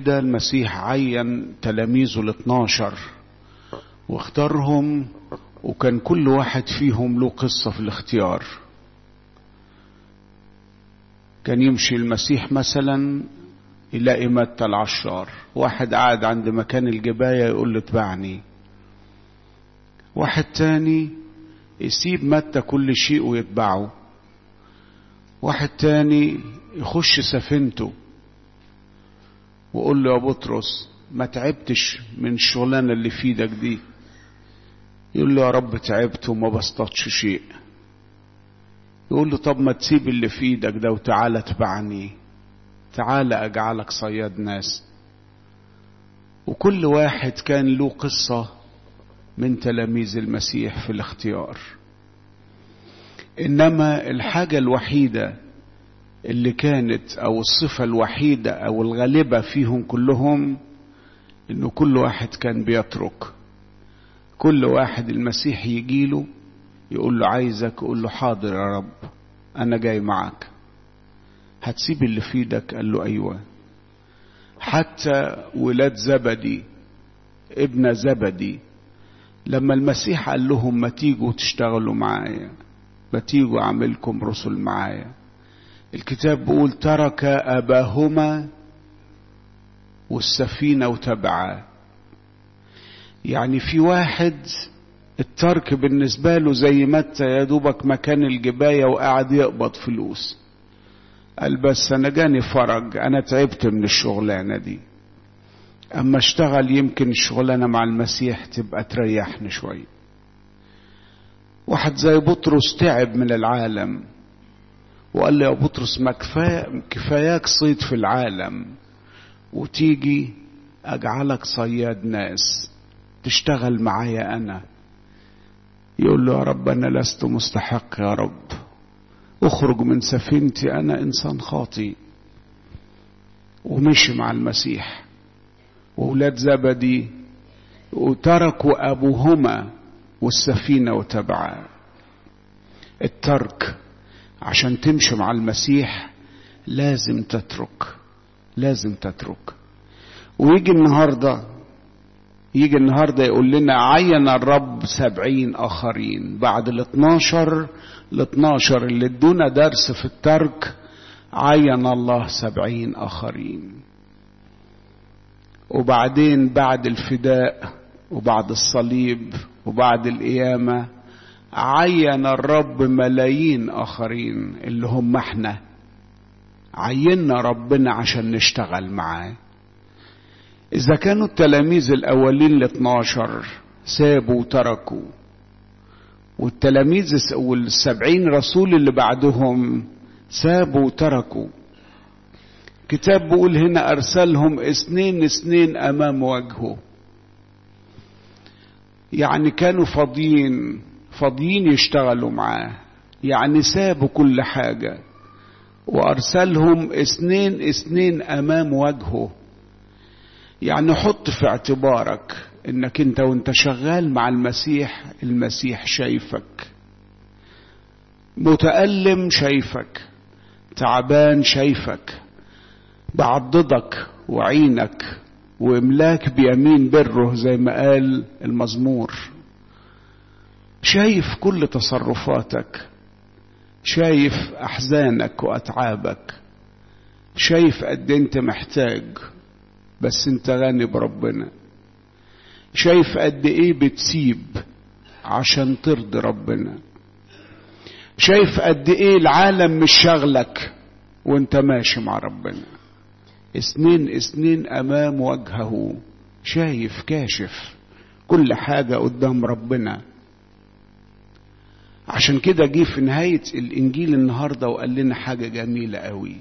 كده المسيح عين تلاميذه الاثناشر واختارهم وكان كل واحد فيهم له قصة في الاختيار كان يمشي المسيح مثلا يلاقي متى العشار واحد قاعد عند مكان الجباية يقول له اتبعني واحد تاني يسيب متى كل شيء ويتبعه واحد تاني يخش سفينته وقول له يا بطرس ما تعبتش من الشغلانة اللي في ايدك دي يقول له يا رب تعبت وما بسطتش شيء يقول له طب ما تسيب اللي في ايدك ده وتعالى اتبعني تعالى اجعلك صياد ناس وكل واحد كان له قصة من تلاميذ المسيح في الاختيار انما الحاجة الوحيدة اللي كانت او الصفة الوحيدة او الغالبة فيهم كلهم انه كل واحد كان بيترك كل واحد المسيح يجيله يقول له عايزك يقول له حاضر يا رب انا جاي معك هتسيب اللي في ايدك قال له ايوه حتى ولاد زبدي ابن زبدي لما المسيح قال لهم ما تيجوا تشتغلوا معايا ما تيجوا اعملكم رسل معايا الكتاب بيقول ترك اباهما والسفينه وتبعاه يعني في واحد الترك بالنسبه له زي متى يا دوبك مكان الجبايه وقاعد يقبض فلوس قال بس انا جاني فرج انا تعبت من الشغلانه دي اما اشتغل يمكن الشغلانه مع المسيح تبقى تريحني شويه واحد زي بطرس تعب من العالم وقال له يا بطرس ما كفاية كفاياك صيد في العالم وتيجي اجعلك صياد ناس تشتغل معايا انا يقول له يا رب انا لست مستحق يا رب اخرج من سفينتي انا انسان خاطي ومشي مع المسيح واولاد زبدي وتركوا ابوهما والسفينه وتبعا الترك عشان تمشي مع المسيح لازم تترك لازم تترك ويجي النهارده يجي النهارده يقول لنا عين الرب سبعين اخرين بعد الاثناشر الاثناشر اللي ادونا درس في الترك عين الله سبعين اخرين وبعدين بعد الفداء وبعد الصليب وبعد القيامة عين الرب ملايين آخرين اللي هم احنا عيننا ربنا عشان نشتغل معاه إذا كانوا التلاميذ الأولين ال 12 سابوا وتركوا والتلاميذ والسبعين رسول اللي بعدهم سابوا وتركوا كتاب بيقول هنا أرسلهم اثنين اثنين أمام وجهه يعني كانوا فاضيين فاضيين يشتغلوا معاه يعني سابوا كل حاجة وأرسلهم اثنين اثنين أمام وجهه يعني حط في اعتبارك انك انت وانت شغال مع المسيح المسيح شايفك متألم شايفك تعبان شايفك بعضدك وعينك واملاك بيمين بره زي ما قال المزمور شايف كل تصرفاتك شايف احزانك واتعابك شايف قد انت محتاج بس انت غني بربنا شايف قد ايه بتسيب عشان ترضي ربنا شايف قد ايه العالم مش شغلك وانت ماشي مع ربنا اثنين اثنين امام وجهه شايف كاشف كل حاجة قدام ربنا عشان كده جه في نهاية الانجيل النهاردة وقال لنا حاجة جميلة قوي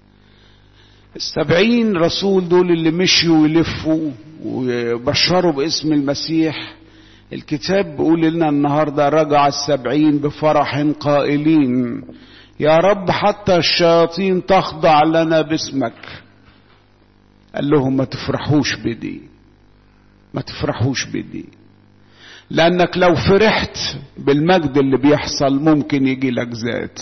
السبعين رسول دول اللي مشيوا ويلفوا وبشروا باسم المسيح الكتاب بيقول لنا النهاردة رجع السبعين بفرح قائلين يا رب حتى الشياطين تخضع لنا باسمك قال لهم ما تفرحوش بدي ما تفرحوش بدي لانك لو فرحت بالمجد اللي بيحصل ممكن يجي لك ذات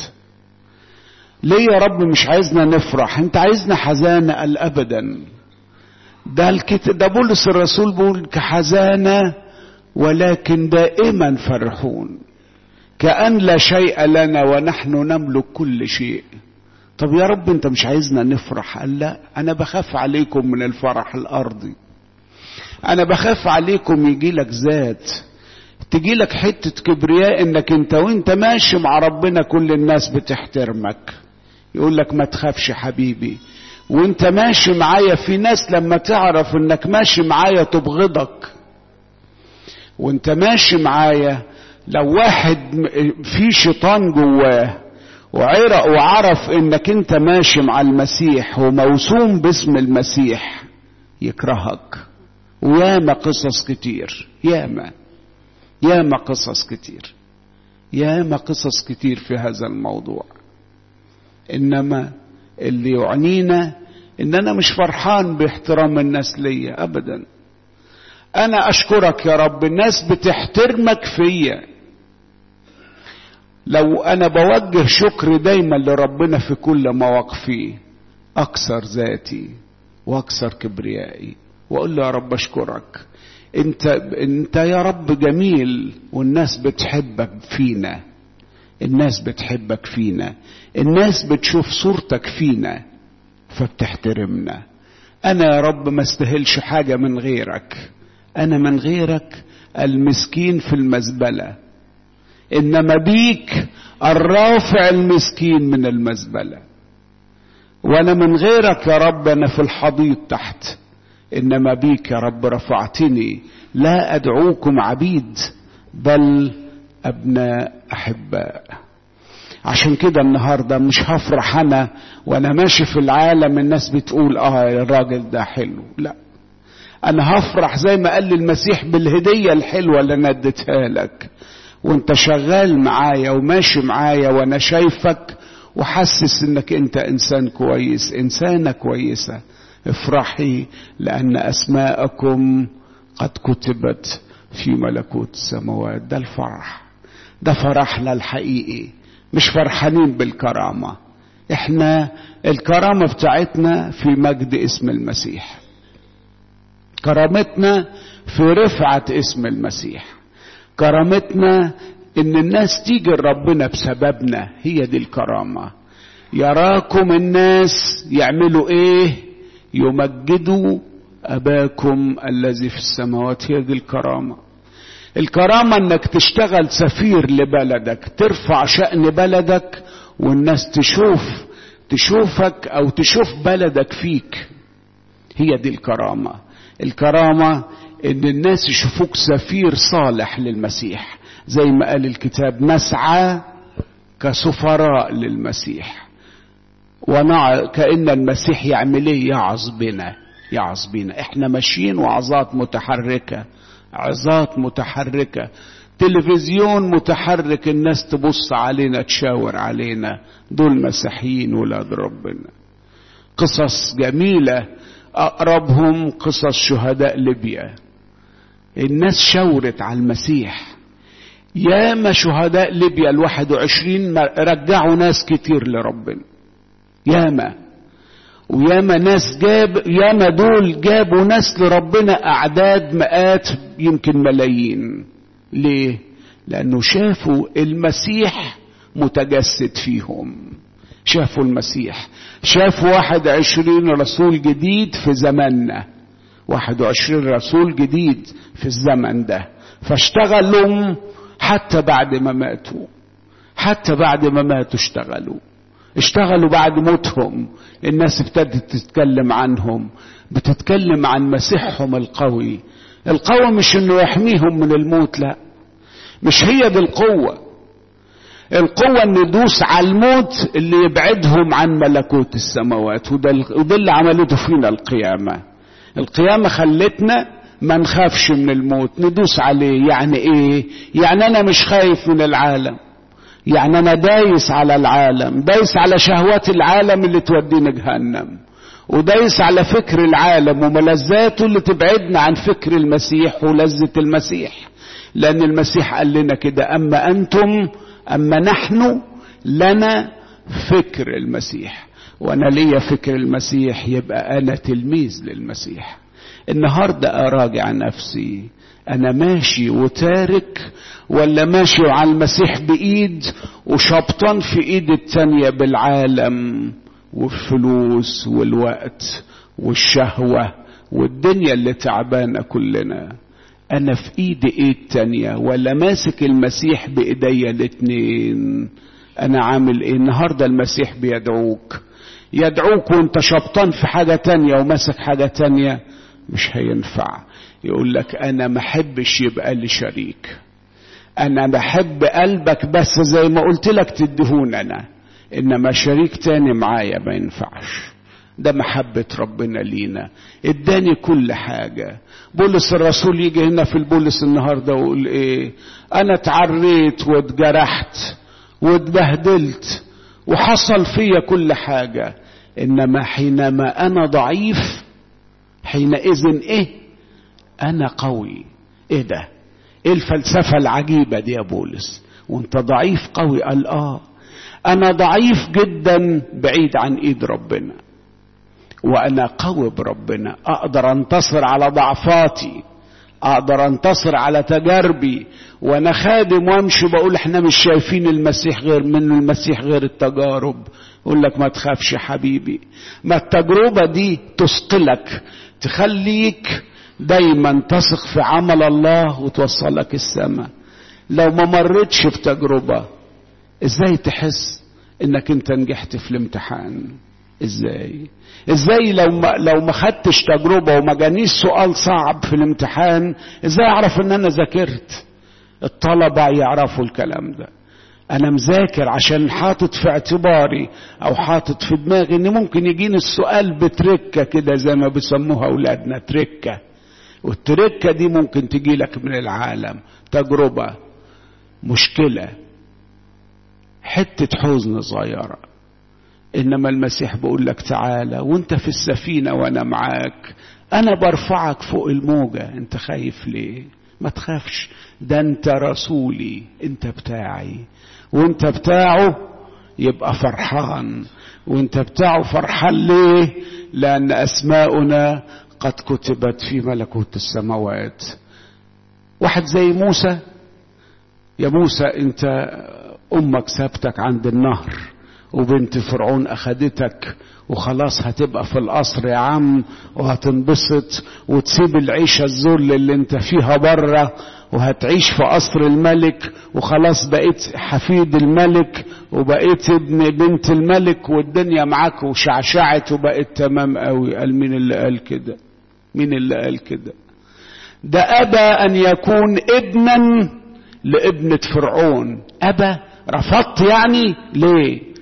ليه يا رب مش عايزنا نفرح انت عايزنا حزانة قال ابدا ده الكتاب ده بولس الرسول بيقول كحزانة ولكن دائما فرحون كأن لا شيء لنا ونحن نملك كل شيء طب يا رب انت مش عايزنا نفرح قال لا انا بخاف عليكم من الفرح الارضي انا بخاف عليكم يجي لك ذات تجي لك حتة كبرياء انك انت وانت ماشي مع ربنا كل الناس بتحترمك يقول لك ما تخافش حبيبي وانت ماشي معايا في ناس لما تعرف انك ماشي معايا تبغضك وانت ماشي معايا لو واحد في شيطان جواه وعرق وعرف انك انت ماشي مع المسيح وموسوم باسم المسيح يكرهك وياما قصص كتير ياما ياما قصص كتير ياما قصص كتير في هذا الموضوع انما اللي يعنينا ان انا مش فرحان باحترام الناس ليا ابدا انا اشكرك يا رب الناس بتحترمك فيا لو انا بوجه شكر دايما لربنا في كل مواقفي اكسر ذاتي واكسر كبريائي واقول له يا رب اشكرك انت انت يا رب جميل والناس بتحبك فينا الناس بتحبك فينا الناس بتشوف صورتك فينا فبتحترمنا انا يا رب ما استاهلش حاجه من غيرك انا من غيرك المسكين في المزبله انما بيك الرافع المسكين من المزبله وانا من غيرك يا رب انا في الحضيض تحت انما بيك يا رب رفعتني لا ادعوكم عبيد بل ابناء احباء عشان كده النهارده مش هفرح انا وانا ماشي في العالم الناس بتقول اه الراجل ده حلو لا انا هفرح زي ما قال لي المسيح بالهديه الحلوه اللي انا اديتها لك وانت شغال معايا وماشي معايا وانا شايفك وحسس انك انت انسان كويس انسانه كويسه افرحي لان اسماءكم قد كتبت في ملكوت السماوات ده الفرح ده فرحنا الحقيقي مش فرحانين بالكرامه احنا الكرامه بتاعتنا في مجد اسم المسيح كرامتنا في رفعه اسم المسيح كرامتنا ان الناس تيجي لربنا بسببنا هي دي الكرامه يراكم الناس يعملوا ايه يمجدوا اباكم الذي في السماوات هي دي الكرامه الكرامه انك تشتغل سفير لبلدك ترفع شان بلدك والناس تشوف تشوفك او تشوف بلدك فيك هي دي الكرامه الكرامه ان الناس يشوفوك سفير صالح للمسيح زي ما قال الكتاب نسعى كسفراء للمسيح ونع كأن المسيح يعمل ايه يعظ بنا يعظ بنا احنا ماشيين وعظات متحركة عظات متحركة تلفزيون متحرك الناس تبص علينا تشاور علينا دول مسيحيين ولاد ربنا قصص جميلة أقربهم قصص شهداء ليبيا الناس شاورت على المسيح ياما شهداء ليبيا الواحد وعشرين رجعوا ناس كتير لربنا ياما وياما ناس جاب ياما دول جابوا ناس لربنا أعداد مئات يمكن ملايين ليه؟ لأنه شافوا المسيح متجسد فيهم شافوا المسيح شافوا واحد عشرين رسول جديد في زماننا واحد وعشرين رسول جديد في الزمن ده فاشتغلوا حتى بعد ما ماتوا حتى بعد ما ماتوا اشتغلوا اشتغلوا بعد موتهم الناس ابتدت تتكلم عنهم بتتكلم عن مسيحهم القوي القوة مش انه يحميهم من الموت لا مش هي دي القوة القوة ان يدوس على الموت اللي يبعدهم عن ملكوت السماوات وده, وده اللي عملته فينا القيامة القيامة خلتنا ما نخافش من الموت ندوس عليه يعني ايه يعني انا مش خايف من العالم يعني انا دايس على العالم دايس على شهوات العالم اللي تودينا جهنم ودايس على فكر العالم وملذاته اللي تبعدنا عن فكر المسيح ولذة المسيح لان المسيح قال لنا كده اما انتم اما نحن لنا فكر المسيح وانا ليا فكر المسيح يبقى انا تلميذ للمسيح النهاردة اراجع نفسي انا ماشي وتارك ولا ماشي على المسيح بايد وشبطان في ايد التانية بالعالم والفلوس والوقت والشهوة والدنيا اللي تعبانة كلنا انا في ايدي ايد تانية ولا ماسك المسيح بايديا الاتنين انا عامل ايه النهاردة المسيح بيدعوك يدعوك وانت شبطان في حاجة تانية وماسك حاجة تانية مش هينفع يقول لك انا ما احبش يبقى لي شريك انا بحب قلبك بس زي ما قلت لك تدهون انا انما شريك تاني معايا ما ينفعش ده محبة ربنا لينا اداني كل حاجة بولس الرسول يجي هنا في البولس النهاردة ويقول ايه انا اتعريت واتجرحت واتبهدلت وحصل فيا كل حاجة انما حينما انا ضعيف حينئذ ايه انا قوي ايه ده ايه الفلسفة العجيبة دي يا بولس وانت ضعيف قوي قال اه انا ضعيف جدا بعيد عن ايد ربنا وانا قوي بربنا اقدر انتصر على ضعفاتي اقدر انتصر على تجاربي وانا خادم وامشي بقول احنا مش شايفين المسيح غير منه المسيح غير التجارب يقول لك ما تخافش يا حبيبي ما التجربة دي تثقلك تخليك دايما تثق في عمل الله وتوصلك السماء لو ما مرتش في تجربة ازاي تحس انك انت نجحت في الامتحان ازاي ازاي لو ما لو ما خدتش تجربه وما جانيش سؤال صعب في الامتحان ازاي اعرف ان انا ذاكرت الطلبه يعرفوا الكلام ده انا مذاكر عشان حاطط في اعتباري او حاطط في دماغي ان ممكن يجيني السؤال بتركه كده زي ما بيسموها اولادنا تركه والتركه دي ممكن تجي لك من العالم تجربه مشكله حته حزن صغيره انما المسيح بيقول لك تعالى وانت في السفينه وانا معاك انا برفعك فوق الموجه انت خايف ليه ما تخافش ده انت رسولي انت بتاعي وانت بتاعه يبقى فرحان وانت بتاعه فرحان ليه لان اسماؤنا قد كتبت في ملكوت السماوات واحد زي موسى يا موسى انت امك سابتك عند النهر وبنت فرعون اخدتك وخلاص هتبقى في القصر يا عم وهتنبسط وتسيب العيشة الذل اللي انت فيها بره وهتعيش في قصر الملك وخلاص بقيت حفيد الملك وبقيت ابن بنت الملك والدنيا معاك وشعشعت وبقيت تمام قوي قال مين اللي قال كده مين اللي قال كده ده ابى ان يكون ابنا لابنة فرعون ابى رفضت يعني ليه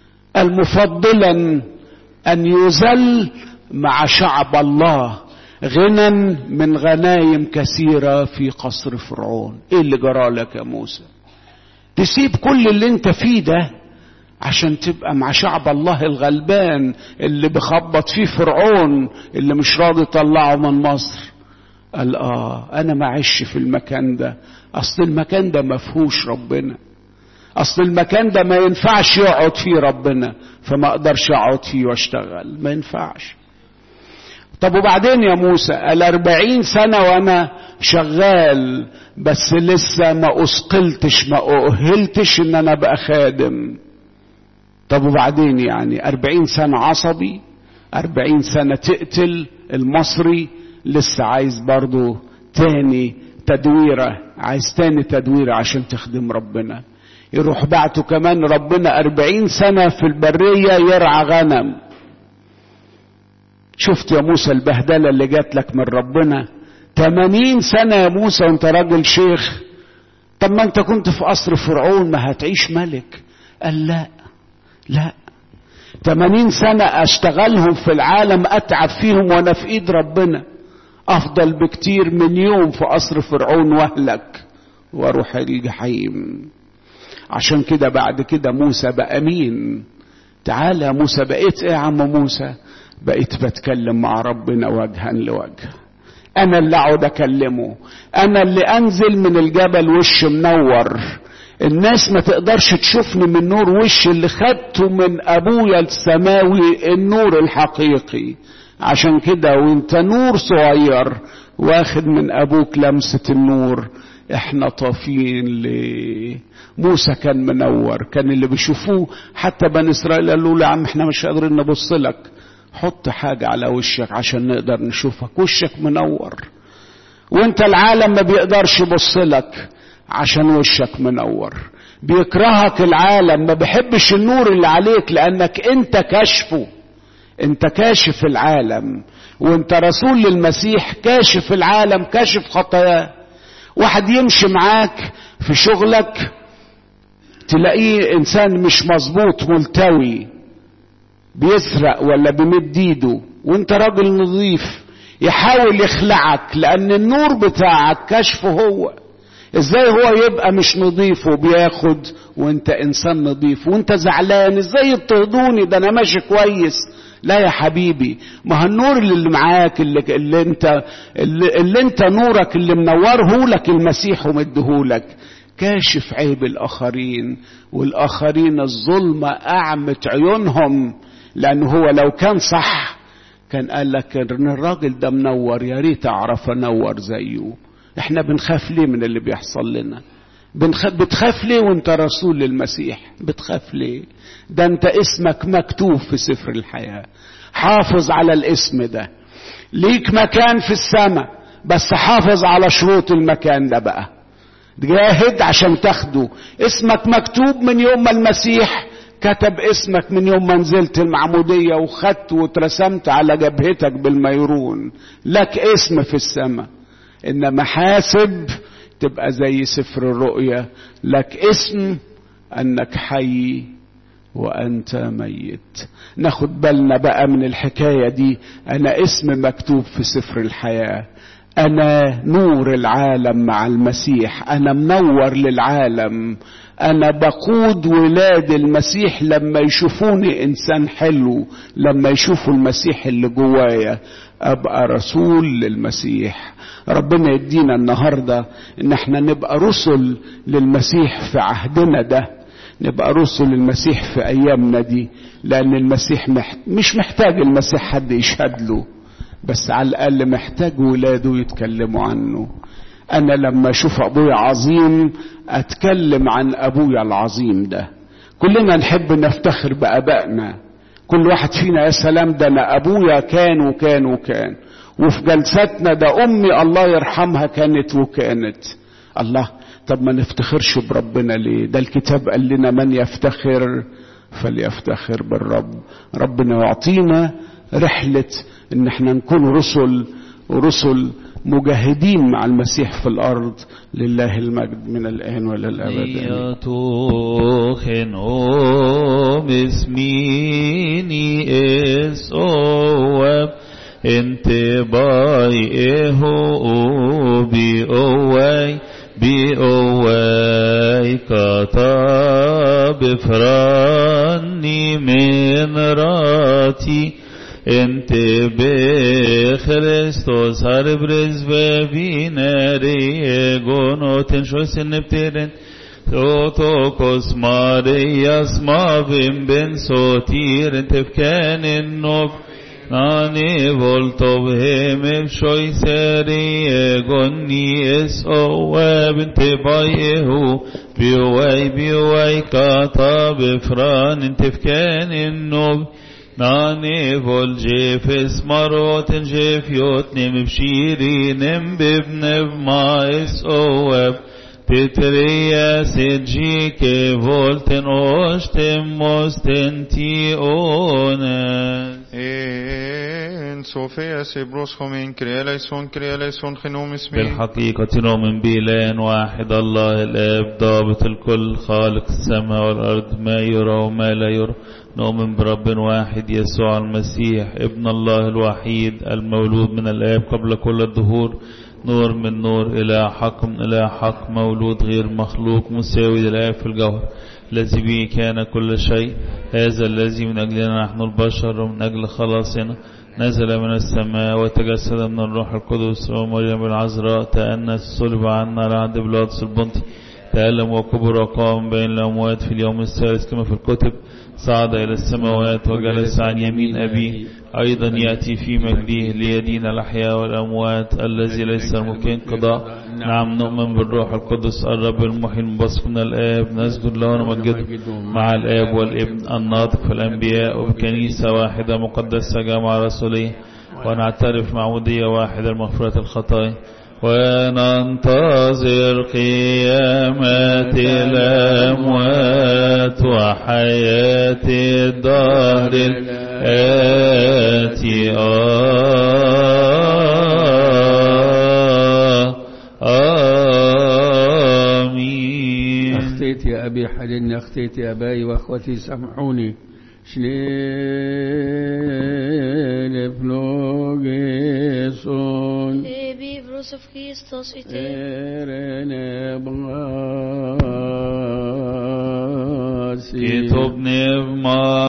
المفضلا ان يذل مع شعب الله غنى من غنايم كثيرة في قصر فرعون ايه اللي جرى لك يا موسى تسيب كل اللي انت فيه ده عشان تبقى مع شعب الله الغلبان اللي بخبط فيه فرعون اللي مش راضي يطلعه من مصر قال اه انا ما عيش في المكان ده اصل المكان ده مفهوش ربنا اصل المكان ده ما ينفعش يقعد فيه ربنا فما اقدرش اقعد فيه واشتغل ما ينفعش طب وبعدين يا موسى الاربعين سنة وانا شغال بس لسه ما اثقلتش ما اؤهلتش ان انا ابقى خادم طب وبعدين يعني أربعين سنة عصبي أربعين سنة تقتل المصري لسه عايز برضو تاني تدويرة عايز تاني تدويرة عشان تخدم ربنا يروح بعته كمان ربنا أربعين سنة في البرية يرعى غنم شفت يا موسى البهدلة اللي جات لك من ربنا تمانين سنة يا موسى وانت راجل شيخ طب ما انت كنت في قصر فرعون ما هتعيش ملك قال لا لا تمانين سنة اشتغلهم في العالم اتعب فيهم وانا في ايد ربنا افضل بكتير من يوم في قصر فرعون واهلك واروح الجحيم عشان كده بعد كده موسى بقى مين تعالى يا موسى بقيت ايه يا عم موسى بقيت بتكلم مع ربنا وجها لوجه انا اللي اقعد اكلمه انا اللي انزل من الجبل وش منور الناس ما تقدرش تشوفني من نور وش اللي خدته من ابويا السماوي النور الحقيقي عشان كده وانت نور صغير واخد من ابوك لمسة النور احنا طافين ليه موسى كان منور كان اللي بيشوفوه حتى بني اسرائيل قالوا له يا عم احنا مش قادرين نبص لك حط حاجة على وشك عشان نقدر نشوفك وشك منور وانت العالم ما بيقدرش يبص لك عشان وشك منور بيكرهك العالم ما بيحبش النور اللي عليك لانك انت كشفه انت كاشف العالم وانت رسول للمسيح كاشف العالم كاشف خطاياه واحد يمشي معاك في شغلك تلاقيه انسان مش مظبوط ملتوي بيسرق ولا بيمد ايده وانت راجل نظيف يحاول يخلعك لان النور بتاعك كشفه هو ازاي هو يبقى مش نظيف وبياخد وانت انسان نظيف وانت زعلان ازاي يضطهدوني ده انا ماشي كويس لا يا حبيبي ما هو النور اللي معاك اللي, اللي انت اللي, اللي انت نورك اللي منوره لك المسيح ومديهولك كاشف عيب الاخرين والاخرين الظلمه اعمت عيونهم لان هو لو كان صح كان قال لك ان الراجل ده منور يا ريت اعرف انور زيه احنا بنخاف ليه من اللي بيحصل لنا بنخ... بتخاف ليه وانت رسول للمسيح بتخاف ليه ده انت اسمك مكتوب في سفر الحياة حافظ على الاسم ده ليك مكان في السماء بس حافظ على شروط المكان ده بقى جاهد عشان تاخده اسمك مكتوب من يوم ما المسيح كتب اسمك من يوم ما نزلت المعمودية وخدت واترسمت على جبهتك بالميرون لك اسم في السماء انما حاسب تبقى زي سفر الرؤيا لك اسم انك حي وانت ميت ناخد بالنا بقى من الحكايه دي انا اسم مكتوب في سفر الحياه انا نور العالم مع المسيح انا منور للعالم انا بقود ولاد المسيح لما يشوفوني انسان حلو لما يشوفوا المسيح اللي جوايا ابقى رسول للمسيح ربنا يدينا النهارده ان احنا نبقى رسل للمسيح في عهدنا ده نبقى رسل للمسيح في ايامنا دي لان المسيح محت... مش محتاج المسيح حد يشهد له بس على الاقل محتاج ولاده يتكلموا عنه انا لما اشوف ابويا عظيم اتكلم عن ابويا العظيم ده كلنا نحب نفتخر بابائنا كل واحد فينا يا سلام ده انا ابويا كان وكان وكان وفي جلساتنا ده امي الله يرحمها كانت وكانت الله طب ما نفتخرش بربنا ليه ده الكتاب قال لنا من يفتخر فليفتخر بالرب ربنا يعطينا رحلة ان احنا نكون رسل ورسل مجاهدين مع المسيح في الارض لله المجد من الان والى الابد Yatochen om ismini es oab inte bai eho bi owai bi owai kata befrani min rati انت بخريستوس هربرز ببيناري غونوتن شو سنبترن توتوكوس مارياس ما بن بن سوتير انت بكان النوب ناني voltov hem شوي ساري غني اس او بنت بايهو بيواي بيواي كاتا بفران انت بكان النوب ناني فول جيف اسمروت جيف يوتنم بشيرينم ببنب ما اس اوب تتريا سجيك فولتن اوشتم مستنتي اونس En Sofia Sibros Homin Krieleison Krieleison Genum Ismi بالحقيقة نؤمن بإله واحد الله الآب ضابط الكل خالق السماء والأرض ما يرى وما لا يرى نؤمن برب واحد يسوع المسيح ابن الله الوحيد المولود من الآب قبل كل الدهور نور من نور إلى حق من إلى حق مولود غير مخلوق مساوي للآب في الجوهر الذي به كان كل شيء هذا الذي من أجلنا نحن البشر ومن أجل خلاصنا نزل من السماء وتجسد من الروح القدس ومريم العذراء تأنس صلب عنا على عهد بلاطس البنطي تألم وكبر وقام بين الأموات في اليوم الثالث كما في الكتب صعد إلى السماوات وجلس عن يمين أبيه أيضا يأتي في مجده ليدين الأحياء والأموات الذي ليس الممكن قضاء نعم نؤمن بالروح القدس الرب المحيي المبسط من الآب نسجد له ونمجده مع الآب والابن الناطق في الأنبياء وبكنيسة واحدة مقدسة جامعة رسولية ونعترف معمودية واحدة لمغفرة الخطايا وننتظر قيامة الأموات وحياة الدهر الآتي آمين أخطيت يا أبي حللني أخطيت يا أباي وأخوتي سامحوني شنيل فلوجيسون Ebi, Bruce of Christos, ite.